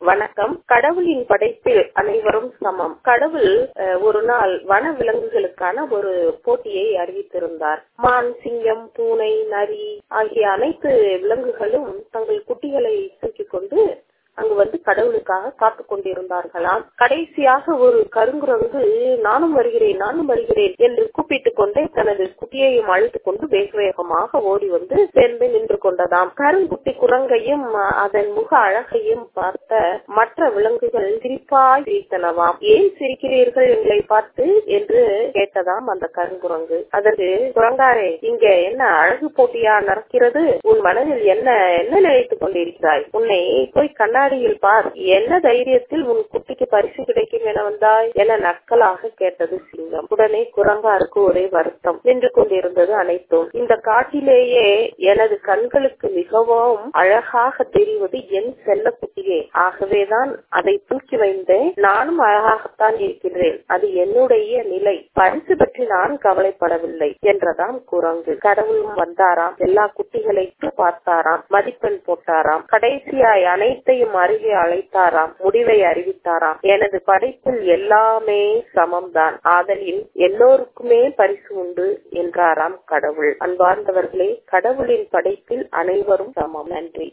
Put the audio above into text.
வணக்கம் கடவுளின் படைப்பில் அனைவரும் சமம் கடவுள் அஹ், ஒரு நாள் வன விலங்குகளுக்கான ஒரு போட்டியை அறிவித்திருந்தார் மான் சிங்கம் பூனை நரி ஆகிய அனைத்து விலங்குகளும் தங்கள் குட்டிகளை தூக்கிக் கொண்டு அங்கு வந்து கடவுளுக்காக காத்து கொண்டிருந்தார்களாம் கடைசியாக ஒரு கருங்குரங்கு நானும் வருகிறேன் நானும் வருகிறேன் என்று கூப்பிட்டுக் கொண்டே தனது குட்டியையும் அழைத்துக் கொண்டு வேக வேகமாக ஓடி வந்து சேர்ந்து நின்று கொண்டதாம் கருங்குட்டி குரங்கையும் அஹ், அதன் முக அழகையும் பார்த்த மற்ற விலங்குகள் சிரிப்பாய் சிரித்தனவாம் ஏன் சிரிக்கிறீர்கள் எங்களை பார்த்து என்று கேட்டதாம் அந்த கருங்குரங்கு அதற்கு குரங்காரே இங்க என்ன அழகு போட்டியா நடக்கிறது உன் மனதில் என்ன என்ன நினைத்துக் கொண்டிருக்கிறாய் உன்னை போய் கண்ணாடியில் பார் என்ன தைரியத்தில் உன் குட்டிக்கு பரிசு கிடைக்கும் என வந்தாய் என நக்கலாக கேட்டது சிங்கம் உடனே குரங்காருக்கு ஒரே வருத்தம் நின்று கொண்டிருந்தது அனைத்தும் இந்த காட்டிலேயே எனது கண்களுக்கு மிகவும் அழகாக தெரிவது என் செல்ல குட்டியே ஆகவேதான் அதை தூக்கி வைந்தேன் நானும் அழகாகத்தான் இருக்கின்றேன் அது என்னுடைய நிலை பரிசு பற்றி நான் கவலைப்படவில்லை என்றதாம் குரங்கு கடவுளும் வந்தாராம் எல்லா குட்டிகளையும் பார்த்தாராம் மதிப்பெண் போட்டாராம் கடைசியாய் அனைத்தையும் அருகே அழைத்தாராம் முடிவை அறிவித்தாராம் எனது படைப்பில் எல்லாமே சமம்தான் ஆதலில் எல்லோருக்குமே பரிசு உண்டு என்றாராம் கடவுள் அன்பார்ந்தவர்களே கடவுளின் படைப்பில் அனைவரும் சமம் நன்றி